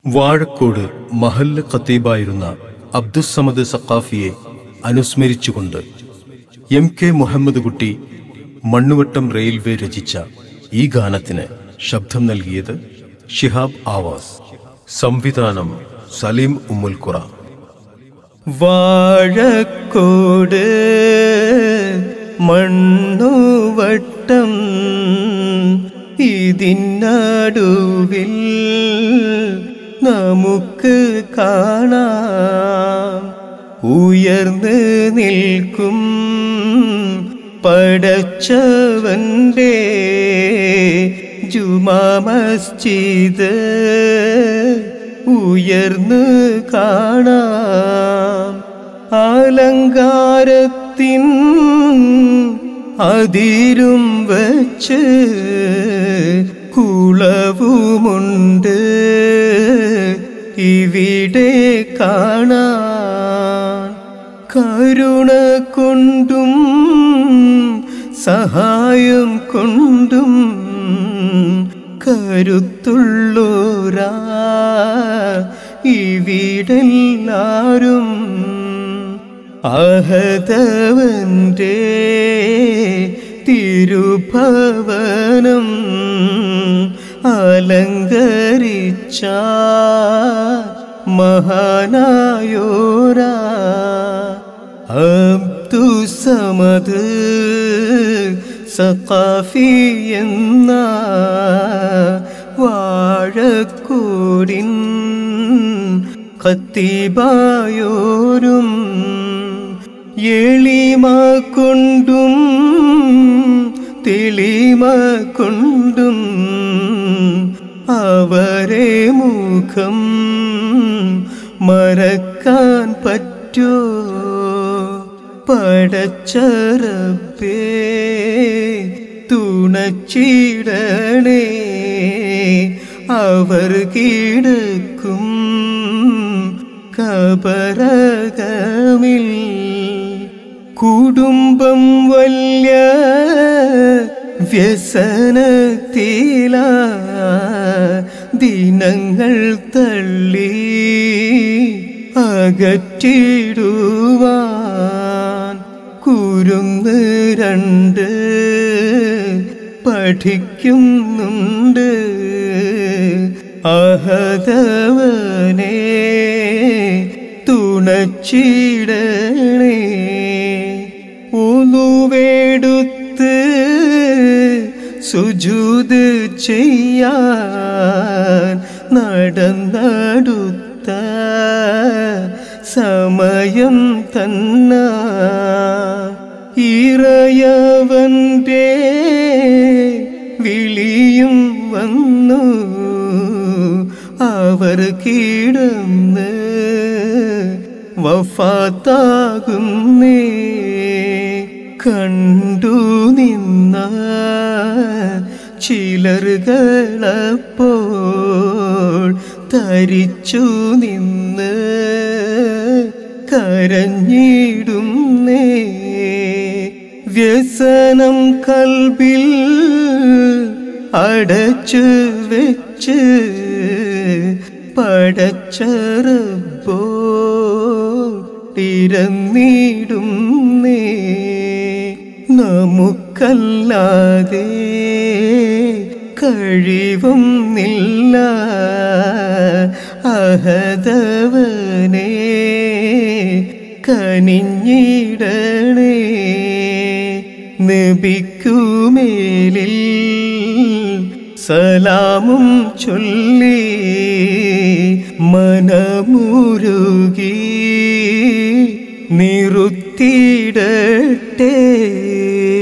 വാഴക്കോട് മഹല്ല് ഖത്തീബായിരുന്ന അബ്ദുസമദ് സഖാഫിയെ അനുസ്മരിച്ചുകൊണ്ട് M K Muhammad Kutty Mannuvattam railway രചിച്ച ഈ ഗാനത്തിന് ശബ്ദം നൽകിയത് ഷിഹാബ് ആവാസ് സംവിധാനം സലീം ഉമ്മുൽഖുറ വാഴക്കോട് മണ്ണുവട്ടം ഇതിനടുവിൽ നമുക്ക് കാണാം ഉയർന്ന് നിൽക്കും പടച്ചവന്റെ ജുമാ മസ്ജിദ് ഉയർന്ന് കാണാം അലങ്കാരത്തിൻ അതിരും വച്ച് കുളവുമുണ്ട് ഇവിടെ കാണാൻ കരുണ കൊണ്ടും സഹായം കൊണ്ടും കരുത്തുള്ളോരാ ഇവിടെല്ലാരും അഹതവന്റെ തിരുഭവനം അലങ്കരിച്ച മഹാനായോരാ അബ്ദുസമദ് സഖാഫി എന്ന വാഴക്കൂടിൻ കത്തിബായോരും എളിമ കൊണ്ടും തെളിമ കൊണ്ടും അവരെ മുഖം മറക്കാൻ പറ്റോ പടച്ചറപ്പേ തുണച്ചിടണേ അവർ കിടക്കും കബറകമിൽ കുടുംബം വലിയ വ്യസനത്തില ദിനങ്ങൾ തള്ളി അകറ്റിടുവാൻ കുരുന്ന് രണ്ട് പഠിക്കുന്നുണ്ട് അഹതവനെ തുണച്ചിടണേ ഉളുവെടുത്ത് സുജൂത് ചെയ്യാൻ നടന്നടുത്ത സമയം തന്ന ഇറയവന്റെ വിളിയും വന്നു അവർ കിടന്ന് വഫാത്താകുന്നേ കണ്ടു നിന്ന ചിലറുകളപ്പോൾ തരിച്ചു നിന്ന് കരഞ്ഞിടുന്നേ വ്യസനം കൽബിൽ അടച്ചു വെച്ച് പടച്ചറപ്പോ തിരന്നിടുന്നേ നമുക്കല്ലാതെ കഴിവും നില്ല അഹതവനെ കനിഞ്ഞിടണേ നബിക്കുമേലിൽ സലാമും ചൊല്ലി മനമുരുകി നിറുത്തിടട്ടെ